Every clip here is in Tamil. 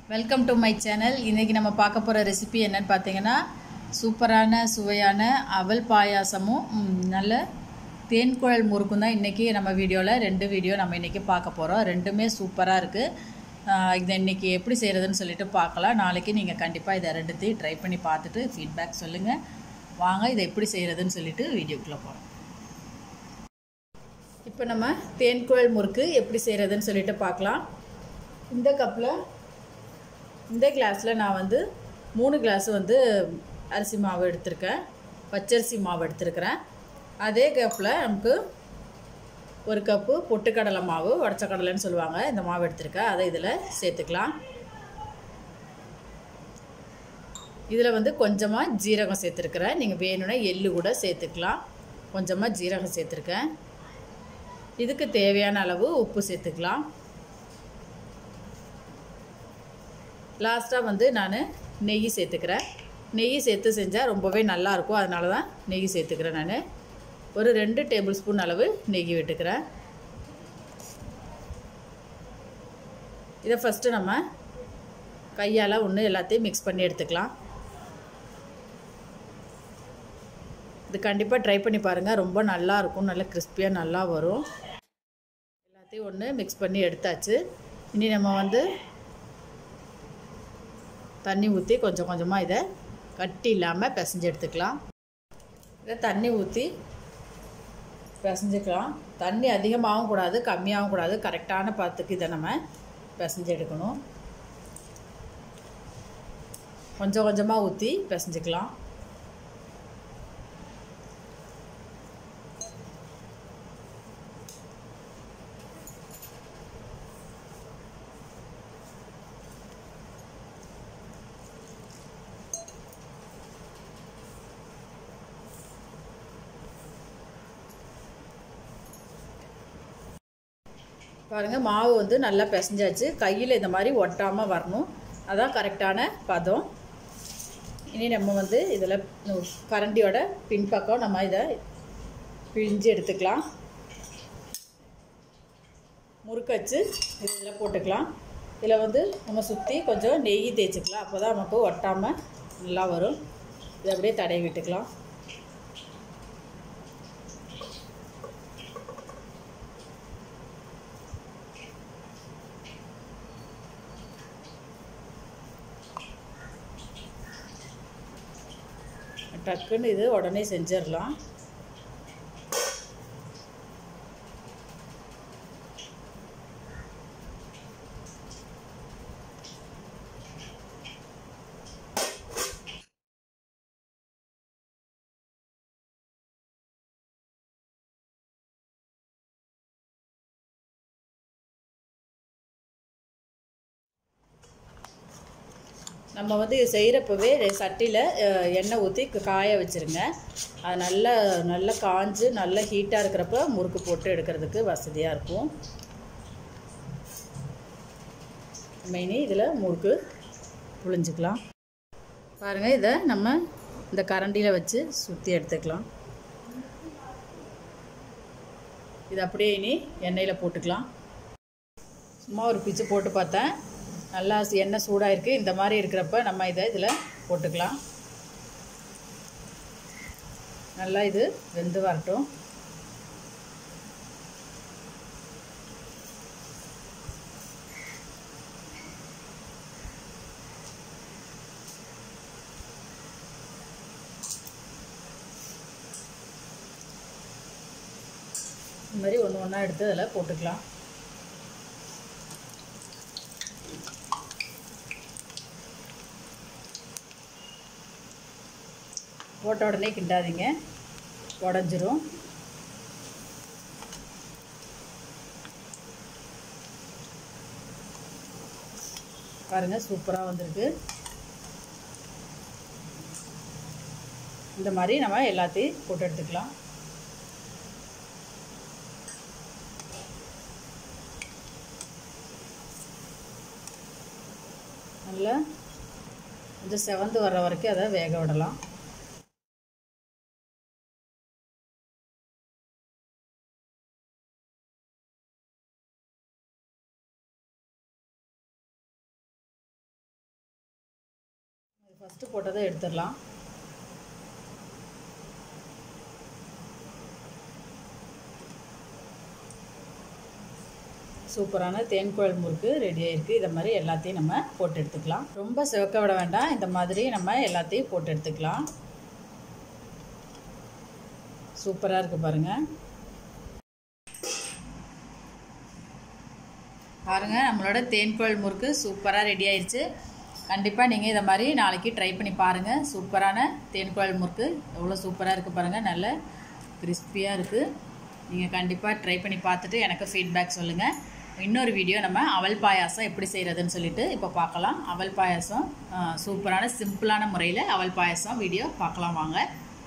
வெல்கம் டு மை சேனல் இன்றைக்கி நம்ம பார்க்க போகிற ரெசிபி என்னன்னு பார்த்தீங்கன்னா சூப்பரான சுவையான அவல் பாயாசமும் ம், நல்ல தேன்குழல் முறுக்கும் தான் இன்றைக்கி நம்ம வீடியோவில் ரெண்டு வீடியோ நம்ம இன்றைக்கி பார்க்க போகிறோம் ரெண்டுமே சூப்பராக இருக்குது இதை இன்றைக்கி எப்படி செய்கிறதுன்னு சொல்லிட்டு பார்க்கலாம் நாளைக்கு நீங்கள் கண்டிப்பாக இதை ரெண்டுத்தையும் ட்ரை பண்ணி பார்த்துட்டு ஃபீட்பேக் சொல்லுங்கள் வாங்க இதை எப்படி செய்கிறதுன்னு சொல்லிட்டு வீடியோக்குள்ளே போகிறோம் இப்போ நம்ம தேன்குழல் முறுக்கு எப்படி செய்கிறதுன்னு சொல்லிட்டு பார்க்கலாம் இந்த கப்பில் இந்த கிளாஸில் நான் வந்து மூணு கிளாஸ் வந்து அரிசி மாவு எடுத்திருக்கேன் பச்சரிசி மாவு எடுத்திருக்கிறேன் அதே கப்பில் நமக்கு ஒரு கப்பு பொட்டுக்கடலை மாவு உடச்ச கடலைன்னு சொல்லுவாங்க இந்த மாவு எடுத்திருக்கேன் அதை இதில் சேர்த்துக்கலாம் இதில் வந்து கொஞ்சமாக ஜீரகம் சேர்த்துருக்குறேன் நீங்கள் வேணும்னா எள்ளு கூட சேர்த்துக்கலாம் கொஞ்சமாக ஜீரகம் சேர்த்துருக்கேன் இதுக்கு தேவையான அளவு உப்பு சேர்த்துக்கலாம் லாஸ்ட்டாக வந்து நான் நெய் சேர்த்துக்கிறேன் நெய் சேர்த்து செஞ்சால் ரொம்பவே நல்லாயிருக்கும் அதனால தான் நெய் சேர்த்துக்கிறேன் நான் ஒரு ரெண்டு டேபிள் ஸ்பூன் அளவு நெய் விட்டுக்கிறேன் இதை ஃபஸ்ட்டு நம்ம கையால் ஒன்று எல்லாத்தையும் மிக்ஸ் பண்ணி எடுத்துக்கலாம் இது கண்டிப்பாக ட்ரை பண்ணி பாருங்கள் ரொம்ப நல்லா இருக்கும் நல்லா கிறிஸ்பியாக நல்லா வரும் எல்லாத்தையும் ஒன்று மிக்ஸ் பண்ணி எடுத்தாச்சு இனி நம்ம வந்து தண்ணி ஊற்றி கொஞ்சம் கொஞ்சமாக இதை கட்டி இல்லாமல் பிசைஞ்சு எடுத்துக்கலாம் இதை தண்ணி ஊற்றி பிசைஞ்சுக்கலாம் தண்ணி அதிகமாகவும் கூடாது கம்மியாகவும் கூடாது கரெக்டான பதத்துக்கு இதை நம்ம பிசைஞ்சு எடுக்கணும் கொஞ்சம் கொஞ்சமாக ஊற்றி பிசைஞ்சுக்கலாம் பாருங்கள் மாவு வந்து நல்லா பிசைஞ்சாச்சு கையில் இந்த மாதிரி ஒட்டாமல் வரணும் அதான் கரெக்டான பதம் இனி நம்ம வந்து இதில் கரண்டியோட பின்பக்கம் நம்ம இதை பிழிஞ்சு எடுத்துக்கலாம் முறுக்கச்சு இதில் போட்டுக்கலாம் இதில் வந்து நம்ம சுற்றி கொஞ்சம் நெய் தேய்ச்சிக்கலாம் அப்போ தான் நமக்கு ஒட்டாமல் நல்லா வரும் இதை அப்படியே தடவி விட்டுக்கலாம் டக்குன்னு இது உடனே செஞ்சிடலாம் நம்ம வந்து இது செய்கிறப்பவே சட்டியில் எண்ணெய் ஊற்றி காய வச்சுருங்க அது நல்லா நல்லா காஞ்சு நல்லா ஹீட்டாக இருக்கிறப்ப முறுக்கு போட்டு எடுக்கிறதுக்கு வசதியாக இருக்கும் மெயினி இதில் முறுக்கு புழிஞ்சிக்கலாம் பாருங்கள் இதை நம்ம இந்த கரண்டியில் வச்சு சுற்றி எடுத்துக்கலாம் இது அப்படியே இனி எண்ணெயில் போட்டுக்கலாம் சும்மா ஒரு பிச்சு போட்டு பார்த்தேன் நல்லா எண்ணெய் சூடாக இருக்குது இந்த மாதிரி இருக்கிறப்ப நம்ம இதை இதில் போட்டுக்கலாம் நல்லா இது வெந்து வரட்டும் இந்த மாதிரி ஒன்று ஒன்றா எடுத்து அதில் போட்டுக்கலாம் போட்ட உடனே கிண்டாதீங்க உடஞ்சிரும் பாருங்கள் சூப்பராக வந்திருக்கு இந்த மாதிரி நம்ம எல்லாத்தையும் போட்டு எடுத்துக்கலாம் நல்லா கொஞ்சம் செவந்து வர்ற வரைக்கும் அதை வேக விடலாம் ஃபஸ்ட்டு போட்டதை எடுத்துடலாம் சூப்பரான தேன் குழல் முறுக்கு ரெடி ஆயிருக்கு இதை மாதிரி எல்லாத்தையும் நம்ம போட்டு எடுத்துக்கலாம் ரொம்ப சிவக்க விட வேண்டாம் இந்த மாதிரி நம்ம எல்லாத்தையும் போட்டு எடுத்துக்கலாம் சூப்பராக இருக்குது பாருங்கள் பாருங்கள் நம்மளோட தேன் குழல் முறுக்கு சூப்பராக ரெடி ஆயிடுச்சு கண்டிப்பாக நீங்கள் இதை மாதிரி நாளைக்கு ட்ரை பண்ணி பாருங்கள் சூப்பரான தேன் குழல் முறுக்கு எவ்வளோ சூப்பராக இருக்குது பாருங்கள் நல்ல கிறிஸ்பியாக இருக்குது நீங்கள் கண்டிப்பாக ட்ரை பண்ணி பார்த்துட்டு எனக்கு ஃபீட்பேக் சொல்லுங்கள் இன்னொரு வீடியோ நம்ம அவல் பாயாசம் எப்படி செய்கிறதுன்னு சொல்லிட்டு இப்போ பார்க்கலாம் அவல் பாயாசம் சூப்பரான சிம்பிளான முறையில் அவல் பாயாசம் வீடியோ பார்க்கலாம் வாங்க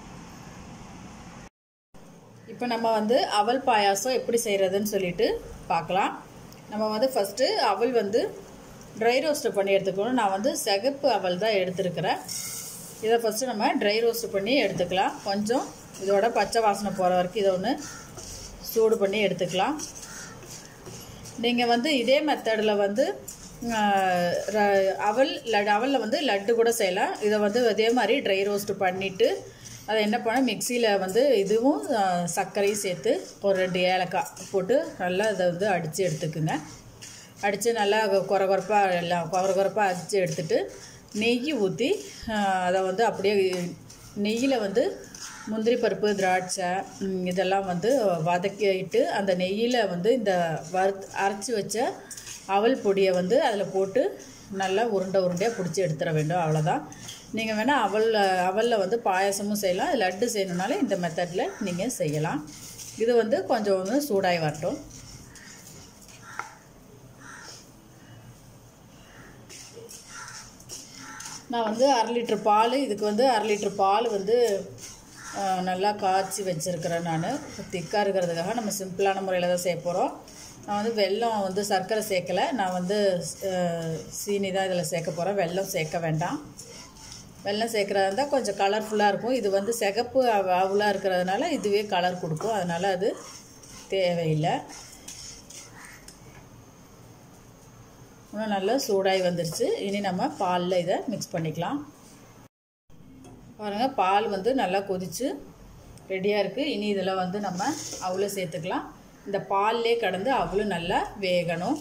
இப்போ நம்ம வந்து அவல் பாயாசம் எப்படி செய்கிறதுன்னு சொல்லிட்டு பார்க்கலாம் நம்ம வந்து ஃபஸ்ட்டு அவல் வந்து ட்ரை ரோஸ்ட்டு பண்ணி எடுத்துக்கணும் நான் வந்து சிகப்பு அவல் தான் எடுத்துருக்கிறேன் இதை ஃபஸ்ட்டு நம்ம ட்ரை ரோஸ்ட் பண்ணி எடுத்துக்கலாம் கொஞ்சம் இதோட பச்சை வாசனை போகிற வரைக்கும் இதை ஒன்று சூடு பண்ணி எடுத்துக்கலாம் நீங்கள் வந்து இதே மெத்தடில் வந்து அவல் லட் அவலில் வந்து லட்டு கூட செய்யலாம் இதை வந்து இதே மாதிரி ட்ரை ரோஸ்ட் பண்ணிவிட்டு அதை என்ன பண்ண மிக்சியில் வந்து இதுவும் சர்க்கரையும் சேர்த்து ஒரு ரெண்டு ஏலக்காய் போட்டு நல்லா அதை வந்து அடித்து எடுத்துக்குங்க அடித்து நல்லா குறை குறைப்பாக எல்லாம் குறை குறைப்பாக அடித்து எடுத்துட்டு நெய் ஊற்றி அதை வந்து அப்படியே நெய்யில் வந்து முந்திரி பருப்பு திராட்சை இதெல்லாம் வந்து வதக்கிட்டு அந்த நெய்யில் வந்து இந்த வறுத்து அரைச்சி வச்ச அவல் பொடியை வந்து அதில் போட்டு நல்லா உருண்டை உருண்டையாக பிடிச்சி எடுத்துட வேண்டும் அவ்வளோதான் நீங்கள் வேணால் அவல் அவலில் வந்து பாயசமும் செய்யலாம் லட்டு செய்யணுனாலும் இந்த மெத்தடில் நீங்கள் செய்யலாம் இது வந்து கொஞ்சம் வந்து சூடாகி வரட்டும் நான் வந்து அரை லிட்ரு பால் இதுக்கு வந்து அரை லிட்ரு பால் வந்து நல்லா காய்ச்சி வச்சுருக்கிறேன் நான் திக்காக இருக்கிறதுக்காக நம்ம சிம்பிளான முறையில் தான் செய்ய போகிறோம் நான் வந்து வெல்லம் வந்து சர்க்கரை சேர்க்கலை நான் வந்து சீனி தான் இதில் சேர்க்க போகிறேன் வெல்லம் சேர்க்க வேண்டாம் வெல்லம் சேர்க்குறதா இருந்தால் கொஞ்சம் கலர்ஃபுல்லாக இருக்கும் இது வந்து சிகப்பு அவுலாக இருக்கிறதுனால இதுவே கலர் கொடுக்கும் அதனால் அது தேவையில்லை இன்னும் நல்லா சூடாகி வந்துருச்சு இனி நம்ம பாலில் இதை மிக்ஸ் பண்ணிக்கலாம் பாருங்கள் பால் வந்து நல்லா கொதித்து ரெடியாக இருக்குது இனி இதில் வந்து நம்ம அவ்வளோ சேர்த்துக்கலாம் இந்த பால்லே கடந்து அவ்வளோ நல்லா வேகணும்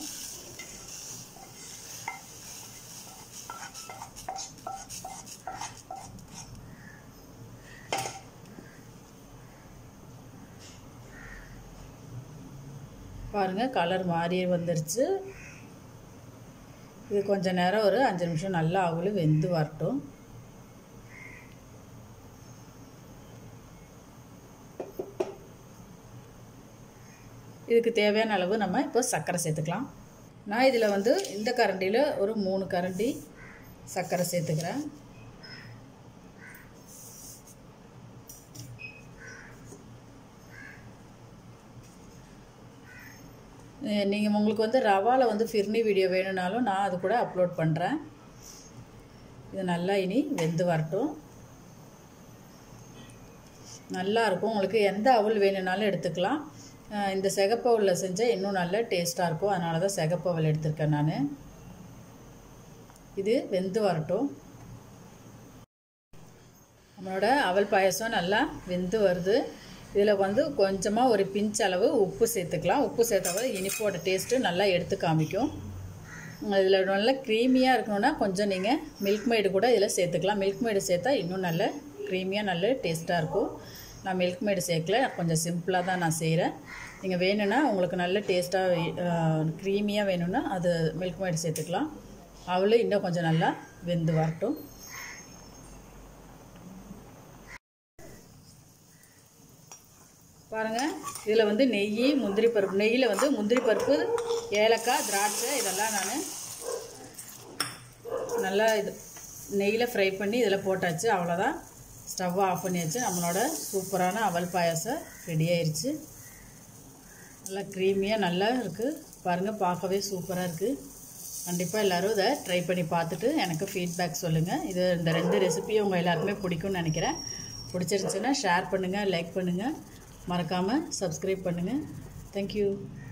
பாருங்கள் கலர் மாறி வந்துருச்சு இது கொஞ்சம் நேரம் ஒரு அஞ்சு நிமிஷம் நல்லா அவளும் வெந்து வரட்டும் இதுக்கு தேவையான அளவு நம்ம இப்போ சர்க்கரை சேர்த்துக்கலாம் நான் இதில் வந்து இந்த கரண்டியில் ஒரு மூணு கரண்டி சர்க்கரை சேர்த்துக்கிறேன் நீங்கள் உங்களுக்கு வந்து ரவாவில் வந்து ஃபிர்னி வீடியோ வேணும்னாலும் நான் அது கூட அப்லோட் பண்ணுறேன் இது நல்லா இனி வெந்து வரட்டும் நல்லா இருக்கும் உங்களுக்கு எந்த அவல் வேணும்னாலும் எடுத்துக்கலாம் இந்த சிகப்பு அவலில் செஞ்சால் இன்னும் நல்ல டேஸ்ட்டாக இருக்கும் அதனால தான் சிகப்பு அவல் எடுத்திருக்கேன் நான் இது வெந்து வரட்டும் நம்மளோட அவல் பாயசம் நல்லா வெந்து வருது இதில் வந்து கொஞ்சமாக ஒரு பிஞ்ச் அளவு உப்பு சேர்த்துக்கலாம் உப்பு சேர்த்தா இனிப்போட டேஸ்ட்டு நல்லா எடுத்து காமிக்கும் இதில் நல்லா க்ரீமியாக இருக்கணும்னா கொஞ்சம் நீங்கள் மில்க் மேடு கூட இதில் சேர்த்துக்கலாம் மில்க் மேடு சேர்த்தா இன்னும் நல்ல க்ரீமியாக நல்ல டேஸ்ட்டாக இருக்கும் நான் மில்க் மேடு சேர்க்கல கொஞ்சம் சிம்பிளாக தான் நான் செய்கிறேன் நீங்கள் வேணும்னா உங்களுக்கு நல்ல டேஸ்ட்டாக க்ரீமியாக வேணும்னா அது மில்க் மேடு சேர்த்துக்கலாம் அவளும் இன்னும் கொஞ்சம் நல்லா வெந்து வரட்டும் பாருங்கள் இதில் வந்து நெய் முந்திரி பருப்பு நெய்யில் வந்து முந்திரி பருப்பு ஏலக்காய் திராட்சை இதெல்லாம் நான் நல்லா இது நெய்யில் ஃப்ரை பண்ணி இதில் போட்டாச்சு அவ்வளோதான் ஸ்டவ் ஆஃப் பண்ணியாச்சு நம்மளோட சூப்பரான அவல் பாயாசம் ரெடி ஆயிடுச்சு நல்லா க்ரீமியாக நல்லா இருக்குது பாருங்கள் பார்க்கவே சூப்பராக இருக்குது கண்டிப்பாக எல்லோரும் இதை ட்ரை பண்ணி பார்த்துட்டு எனக்கு ஃபீட்பேக் சொல்லுங்கள் இது இந்த ரெண்டு ரெசிபியும் உங்கள் எல்லாருக்குமே பிடிக்கும்னு நினைக்கிறேன் பிடிச்சிருந்துச்சுன்னா ஷேர் பண்ணுங்கள் லைக் பண்ணுங்கள் மறக்காமல் சப்ஸ்கிரைப் பண்ணுங்கள் தேங்க்யூ